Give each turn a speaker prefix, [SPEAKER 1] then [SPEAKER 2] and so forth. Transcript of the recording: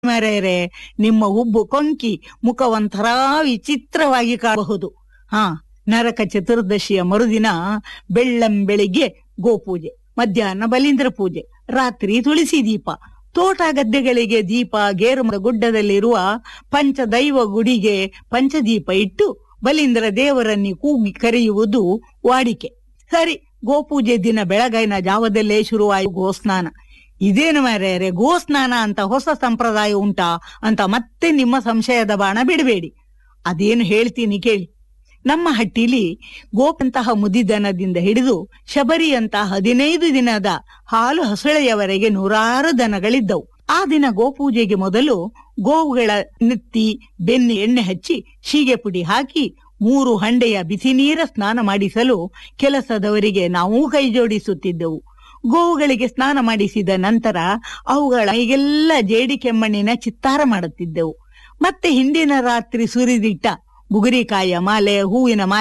[SPEAKER 1] ಮರೆಯರೆ ನಿಮ್ಮ ಉಬ್ಬು ಕೊಂಕಿ ಮುಖ ಒಂಥರ ವಿಚಿತ್ರವಾಗಿ ಕಾಣಬಹುದು ಹಾ ನರಕ ಚತುರ್ದಶಿಯ ಮರುದಿನ ಬೆಳ್ಳಂ ಬೆಳಿಗ್ಗೆ ಗೋಪೂಜೆ ಮಧ್ಯಾಹ್ನ ಬಲೀಂದ್ರ ಪೂಜೆ ರಾತ್ರಿ ತುಳಸಿ ದೀಪ ತೋಟ ಗದ್ದೆಗಳಿಗೆ ದೀಪ ಗೇರುಮರ ಗುಡ್ಡದಲ್ಲಿರುವ ಪಂಚದೈವ ಗುಡಿಗೆ ಪಂಚದೀಪ ಇಟ್ಟು ಬಲೀಂದ್ರ ದೇವರನ್ನಿ ಕೂಗಿ ಕರೆಯುವುದು ವಾಡಿಕೆ ಸರಿ ಗೋಪೂಜೆ ದಿನ ಬೆಳಗೈನ ಜಾವದಲ್ಲೇ ಶುರುವಾಯಿತು ಗೋಸ್ನಾನ ಇದೇನು ಮಾರ್ಯಾರೆ ಗೋಸ್ನಾನ ಅಂತ ಹೊಸ ಸಂಪ್ರದಾಯ ಉಂಟಾ ಅಂತ ಮತ್ತೆ ನಿಮ್ಮ ಸಂಶಯದ ಬಾಣ ಬಿಡಬೇಡಿ ಅದೇನು ಹೇಳ್ತೀನಿ ಕೇಳಿ ನಮ್ಮ ಹಟ್ಟಿಲಿ ಗೋಪಂತಹ ಮುದಿದನದಿಂದ ಹಿಡಿದು ಶಬರಿಯಂತ ಹದಿನೈದು ದಿನದ ಹಾಲು ಹಸುಳೆಯವರೆಗೆ ನೂರಾರು ದನಗಳಿದ್ದವು ಆ ದಿನ ಗೋಪೂಜೆಗೆ ಮೊದಲು ಗೋವುಗಳ ನೆತ್ತಿ ಬೆನ್ನಿ ಎಣ್ಣೆ ಹಚ್ಚಿ ಶೀಗೆ ಪುಡಿ ಹಾಕಿ ಮೂರು ಹಂಡೆಯ ಬಿಸಿ ನೀರ ಸ್ನಾನ ಮಾಡಿಸಲು ಕೆಲಸದವರಿಗೆ ನಾವು ಕೈ ಜೋಡಿಸುತ್ತಿದ್ದೆವು ಗೋವುಗಳಿಗೆ ಸ್ನಾನ ಮಾಡಿಸಿದ ನಂತರ ಅವುಗಳ ಮೈಗೆಲ್ಲ ಜೇಡಿ ಕೆಮ್ಮಣ್ಣಿನ ಚಿತ್ತಾರ ಮಾಡುತ್ತಿದ್ದೆವು ಮತ್ತೆ ಹಿಂದಿನ ರಾತ್ರಿ ಸುರಿದಿಟ್ಟ ಬುಗುರಿಕಾಯಿಯ ಮಾಲೆ ಹೂವಿನ ಮಾಲೆ